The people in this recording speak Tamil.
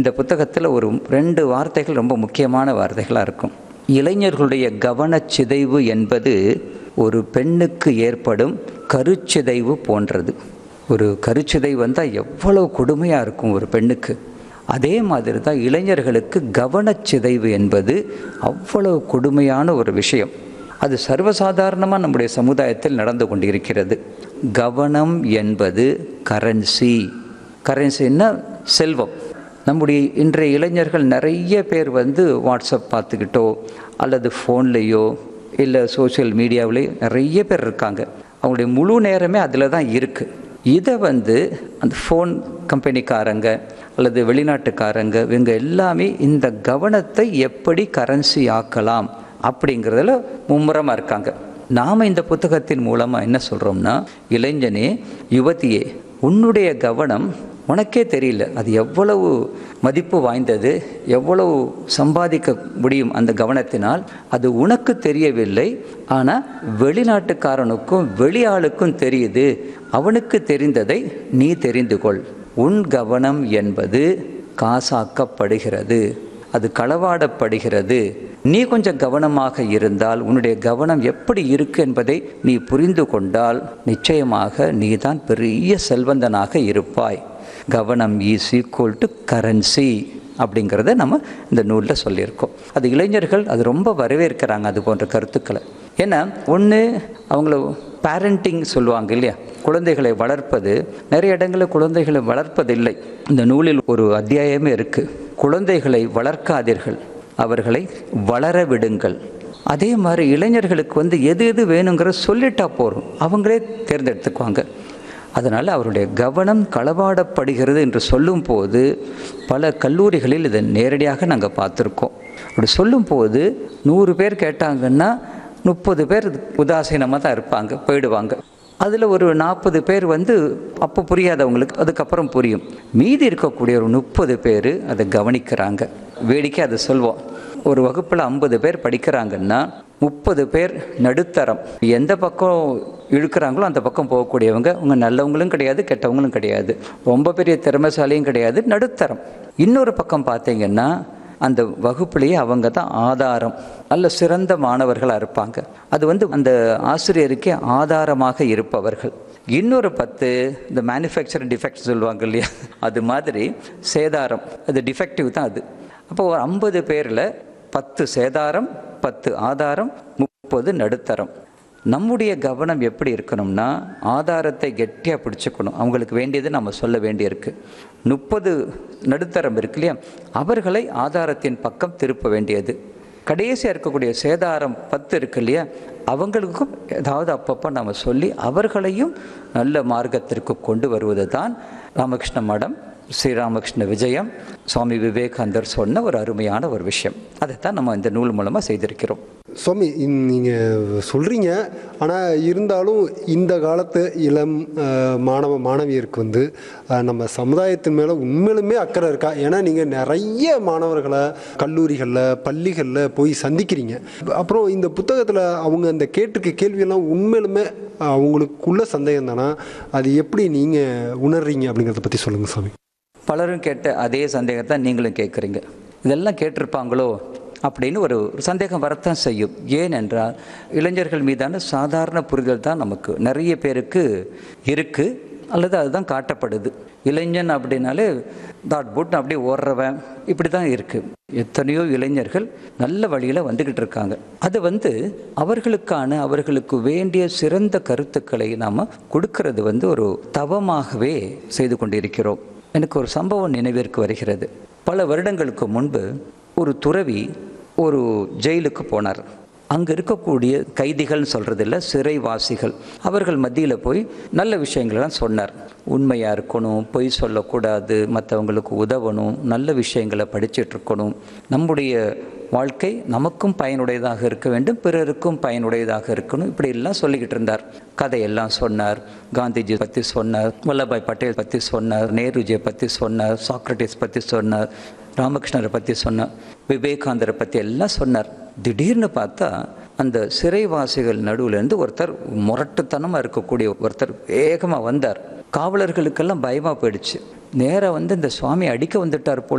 இந்த புத்தகத்தில் ஒரு ரெண்டு வார்த்தைகள் ரொம்ப முக்கியமான வார்த்தைகளாக இருக்கும் இளைஞர்களுடைய கவனச்சிதைவு என்பது ஒரு பெண்ணுக்கு ஏற்படும் கருச்சிதைவு போன்றது ஒரு கருச்சிதைவு வந்தால் எவ்வளவு கொடுமையாக இருக்கும் ஒரு பெண்ணுக்கு அதே மாதிரி தான் இளைஞர்களுக்கு கவனச்சிதைவு என்பது அவ்வளவு கொடுமையான ஒரு விஷயம் அது சர்வசாதாரணமாக நம்முடைய சமுதாயத்தில் நடந்து கொண்டிருக்கிறது கவனம் என்பது கரன்சி கரன்சின்னா செல்வம் நம்முடைய இன்றைய இளைஞர்கள் நிறைய பேர் வந்து வாட்ஸ்அப் பார்த்துக்கிட்டோ அல்லது ஃபோன்லேயோ இல்லை சோஷியல் மீடியாவிலேயோ நிறைய பேர் இருக்காங்க அவங்களுடைய முழு நேரமே அதில் தான் இருக்குது இதை வந்து அந்த ஃபோன் கம்பெனிக்காரங்க அல்லது வெளிநாட்டுக்காரங்க இவங்க எல்லாமே இந்த கவனத்தை எப்படி கரன்சி ஆக்கலாம் அப்படிங்கிறதுல மும்முரமாக இருக்காங்க நாம் இந்த புத்தகத்தின் மூலமாக என்ன சொல்கிறோம்னா இளைஞனே யுவதியே உன்னுடைய கவனம் உனக்கே தெரியல அது எவ்வளவு மதிப்பு வாய்ந்தது எவ்வளவு சம்பாதிக்க முடியும் அந்த கவனத்தினால் அது உனக்கு தெரியவில்லை ஆனால் வெளிநாட்டுக்காரனுக்கும் வெளியாளுக்கும் தெரியுது அவனுக்கு தெரிந்ததை நீ தெரிந்து கொள் உன் கவனம் என்பது காசாக்கப்படுகிறது அது களவாடப்படுகிறது நீ கொஞ்சம் கவனமாக இருந்தால் உன்னுடைய கவனம் எப்படி இருக்கு என்பதை நீ புரிந்து கொண்டால் நிச்சயமாக நீதான் பெரிய செல்வந்தனாக இருப்பாய் கவனம் இஸ் ஈக்குவல் டு கரன்சி அப்படிங்கிறத நம்ம இந்த நூலில் சொல்லியிருக்கோம் அது இளைஞர்கள் அது ரொம்ப வரவேற்கிறாங்க அது போன்ற கருத்துக்களை ஏன்னா ஒன்று அவங்கள பேரண்டிங் சொல்லுவாங்க இல்லையா குழந்தைகளை வளர்ப்பது நிறைய இடங்களில் குழந்தைகளை வளர்ப்பதில்லை இந்த நூலில் ஒரு அத்தியாயமே இருக்குது குழந்தைகளை வளர்க்காதீர்கள் அவர்களை வளர விடுங்கள் அதே மாதிரி இளைஞர்களுக்கு வந்து எது எது வேணுங்கிற சொல்லிட்டா போகிறோம் அவங்களே தேர்ந்தெடுத்துக்குவாங்க அதனால் அவருடைய கவனம் களவாடப்படுகிறது என்று சொல்லும்போது பல கல்லூரிகளில் இதை நேரடியாக நாங்கள் பார்த்துருக்கோம் அப்படி சொல்லும்போது நூறு பேர் கேட்டாங்கன்னா முப்பது பேர் உதாசீனமாக தான் இருப்பாங்க போயிடுவாங்க அதில் ஒரு நாற்பது பேர் வந்து அப்போ புரியாதவங்களுக்கு அதுக்கப்புறம் புரியும் மீதி இருக்கக்கூடிய ஒரு முப்பது பேர் அதை கவனிக்கிறாங்க வேடிக்கை அதை சொல்வோம் ஒரு வகுப்பில் ஐம்பது பேர் படிக்கிறாங்கன்னா முப்பது பேர் நடுத்தரம் எந்த பக்கம் இழுக்கிறாங்களோ அந்த பக்கம் போகக்கூடியவங்க அவங்க நல்லவங்களும் கிடையாது கெட்டவங்களும் கிடையாது ரொம்ப பெரிய திறமைசாலியும் கிடையாது நடுத்தரம் இன்னொரு பக்கம் பார்த்தீங்கன்னா அந்த வகுப்புலேயே அவங்க தான் ஆதாரம் நல்ல சிறந்த மாணவர்களாக இருப்பாங்க அது வந்து அந்த ஆசிரியருக்கே ஆதாரமாக இருப்பவர்கள் இன்னொரு பத்து இந்த மேனுஃபேக்சர் டிஃபெக்ட் சொல்லுவாங்க இல்லையா அது மாதிரி சேதாரம் அது டிஃபெக்டிவ் தான் அது அப்போ ஒரு ஐம்பது பேரில் பத்து சேதாரம் பத்து ஆதாரம் முப்பது நடுத்தரம் நம்முடைய கவனம் எப்படி இருக்கணும்னா ஆதாரத்தை கெட்டியாக பிடிச்சிக்கணும் அவங்களுக்கு வேண்டியது நம்ம சொல்ல வேண்டியிருக்கு முப்பது நடுத்தரம் இருக்கு இல்லையா அவர்களை ஆதாரத்தின் பக்கம் திருப்ப வேண்டியது கடைசியாக இருக்கக்கூடிய சேதாரம் பத்து இருக்கு இல்லையா அவங்களுக்கும் ஏதாவது அப்பப்போ நம்ம சொல்லி அவர்களையும் நல்ல மார்க்கத்திற்கு கொண்டு வருவது தான் ராமகிருஷ்ண மடம் ஸ்ரீராமகிருஷ்ண விஜயம் சுவாமி விவேகானந்தர் சொன்ன ஒரு அருமையான ஒரு விஷயம் அதைத்தான் நம்ம இந்த நூல் மூலமாக செய்திருக்கிறோம் சுவாமி நீங்கள் சொல்கிறீங்க ஆனால் இருந்தாலும் இந்த காலத்து இளம் அஹ், மாணவ மாணவியருக்கு வந்து அஹ், நம்ம சமுதாயத்தின் மேலே உண்மையிலுமே அக்கறை இருக்கா ஏன்னா நீங்கள் நிறைய மாணவர்களை கல்லூரிகளில் பள்ளிகளில் போய் சந்திக்கிறீங்க அப்புறம் இந்த புத்தகத்தில் அவங்க அந்த கேட்டிருக்க கேள்வியெல்லாம் உண்மையிலுமே அவங்களுக்குள்ள சந்தேகம் தானா அது எப்படி நீங்கள் உணர்றீங்க அப்படிங்கிறத பற்றி சொல்லுங்கள் சாமி பலரும் கேட்ட அதே சந்தேகத்தை நீங்களும் கேட்குறீங்க இதெல்லாம் கேட்டிருப்பாங்களோ அப்படின்னு ஒரு ஒரு சந்தேகம் வரத்தான் செய்யும் ஏனென்றால் இளைஞர்கள் மீதான சாதாரண புரிதல் தான் நமக்கு நிறைய பேருக்கு இருக்குது அல்லது அதுதான் காட்டப்படுது இளைஞன் அப்படின்னாலே தாட் புட் அப்படியே ஓடுறவன் இப்படி தான் இருக்குது எத்தனையோ இளைஞர்கள் நல்ல வழியில் வந்துக்கிட்டு இருக்காங்க அது வந்து அவர்களுக்கான அவர்களுக்கு வேண்டிய சிறந்த கருத்துக்களை நாம் கொடுக்கறது வந்து ஒரு தவமாகவே செய்து கொண்டிருக்கிறோம் எனக்கு ஒரு சம்பவம் நினைவிற்கு வருகிறது பல வருடங்களுக்கு முன்பு ஒரு துறவி ஒரு ஜெயிலுக்கு போனார் அங்கே இருக்கக்கூடிய கைதிகள்னு சொல்கிறது இல்லை சிறைவாசிகள் அவர்கள் மத்தியில் போய் நல்ல விஷயங்களெல்லாம் சொன்னார் உண்மையாக இருக்கணும் பொய் சொல்லக்கூடாது மற்றவங்களுக்கு உதவணும் நல்ல விஷயங்களை படிச்சுட்டு இருக்கணும் நம்முடைய வாழ்க்கை நமக்கும் பயனுடையதாக இருக்க வேண்டும் பிறருக்கும் பயனுடையதாக இருக்கணும் இப்படி எல்லாம் சொல்லிக்கிட்டு இருந்தார் கதையெல்லாம் சொன்னார் காந்திஜி பற்றி சொன்னார் வல்லபாய் பட்டேல் பற்றி சொன்னார் நேருஜியை பற்றி சொன்னார் சாக்ரட்டிஸ் பற்றி சொன்னார் ராமகிருஷ்ணரை பற்றி சொன்னார் விவேகானந்தரை பற்றி எல்லாம் சொன்னார் திடீர்னு பார்த்தா அந்த சிறைவாசிகள் நடுவுலேருந்து ஒருத்தர் முரட்டுத்தனமாக இருக்கக்கூடிய ஒருத்தர் வேகமாக வந்தார் காவலர்களுக்கெல்லாம் பயமாக போயிடுச்சு நேராக வந்து இந்த சுவாமி அடிக்க வந்துட்டார் போல்